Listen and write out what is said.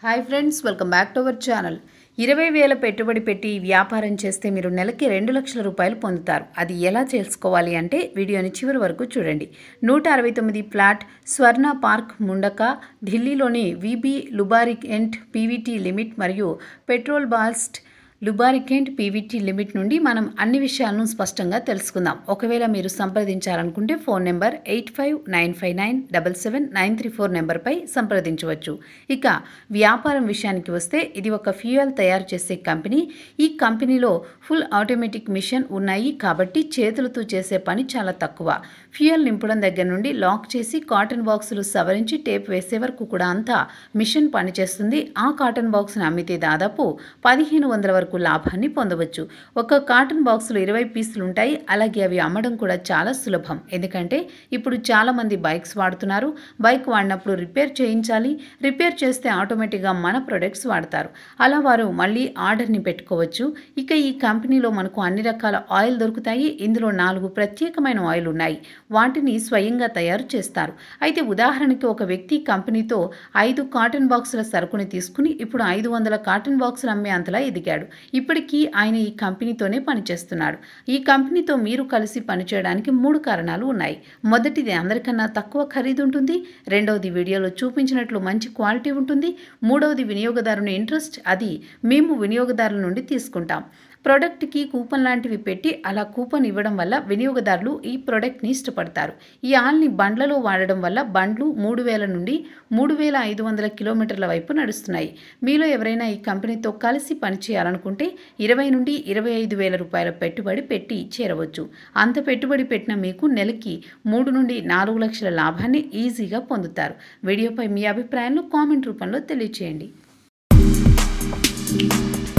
hi friends welcome back to our channel ఇరవై వేల పెట్టుబడి పెట్టి వ్యాపారం చేస్తే మీరు నెలకి రెండు లక్షల రూపాయలు పొందుతారు అది ఎలా తెలుసుకోవాలి అంటే వీడియోని చివరి వరకు చూడండి నూట అరవై తొమ్మిది ఫ్లాట్ స్వర్ణ పార్క్ ముండక ఢిల్లీలోని విబి లుబారికెంట్ పీవీటీ లిమిట్ మరియు పెట్రోల్ బాల్స్ట్ లుబారికెంట్ పీవీటీ లిమిట్ నుండి మనం అన్ని విషయాలను స్పష్టంగా తెలుసుకుందాం ఒకవేళ మీరు సంప్రదించాలనుకుంటే phone number eight five nine five nine double seven nine three four నెంబర్పై సంప్రదించవచ్చు ఇక వ్యాపారం విషయానికి వస్తే ఇది ఒక ఫ్యూయల్ తయారు చేసే కంపెనీ ఈ కంపెనీలో ఫుల్ ఆటోమేటిక్ మిషన్ ఉన్నాయి కాబట్టి చేతులతో చేసే పని చాలా తక్కువ ఫ్యూయల్ నింపడం దగ్గర నుండి లాక్ చేసి కాటన్ బాక్సులు సవరించి టేప్ వేసే వరకు కూడా అంతా మిషన్ పనిచేస్తుంది ఆ కాటన్ బాక్స్ని అమ్మితే దాదాపు పదిహేను వందల వరకు లాభాన్ని పొందవచ్చు ఒక కాటన్ బాక్సులు ఇరవై పీసులు ఉంటాయి అలాగే అవి అమ్మడం కూడా చాలా సులభం ఎందుకంటే ఇప్పుడు చాలామంది బైక్స్ వాడుతున్నారు బైక్ వాడినప్పుడు రిపేర్ చేయించాలి రిపేర్ చేస్తే ఆటోమేటిక్గా మన ప్రొడక్ట్స్ వాడతారు అలా వారు మళ్ళీ ఆర్డర్ని పెట్టుకోవచ్చు ఇక ఈ కంపెనీలో మనకు అన్ని రకాల ఆయిల్ దొరుకుతాయి ఇందులో నాలుగు ప్రత్యేకమైన ఆయిల్ ఉన్నాయి వాటిని స్వయంగా తయారు చేస్తారు అయితే ఉదాహరణకి ఒక వ్యక్తి కంపెనీతో ఐదు కాటన్ బాక్సుల సరుకుని తీసుకుని ఇప్పుడు ఐదు వందల కాటన్ బాక్సులు అమ్మే అంతలా ఎదిగాడు ఇప్పటికీ ఆయన ఈ కంపెనీతోనే పనిచేస్తున్నాడు ఈ కంపెనీతో మీరు కలిసి పనిచేయడానికి మూడు కారణాలు ఉన్నాయి మొదటిది అందరికన్నా తక్కువ ఖరీదు ఉంటుంది రెండవది వీడియోలో చూపించినట్లు మంచి క్వాలిటీ ఉంటుంది మూడవది వినియోగదారుని ఇంట్రెస్ట్ అది మేము వినియోగదారుల నుండి తీసుకుంటాం ప్రోడక్ట్కి కూపన్ లాంటివి పెట్టి అలా కూపన్ ఇవ్వడం వల్ల వినియోగదారులు ఈ ప్రోడక్ట్ని ఇష్టపడతారు ఈ ఆల్ని బండ్లలో వాడడం వల్ల బండ్లు మూడు వేల నుండి మూడు వేల ఐదు వందల కిలోమీటర్ల వైపు నడుస్తున్నాయి మీలో ఎవరైనా ఈ కంపెనీతో కలిసి పనిచేయాలనుకుంటే ఇరవై నుండి ఇరవై ఐదు వేల రూపాయల పెట్టుబడి పెట్టి చేరవచ్చు అంత పెట్టుబడి పెట్టిన మీకు నెలకి మూడు నుండి నాలుగు లక్షల లాభాన్ని ఈజీగా పొందుతారు వీడియోపై మీ అభిప్రాయాలను కామెంట్ రూపంలో తెలియచేయండి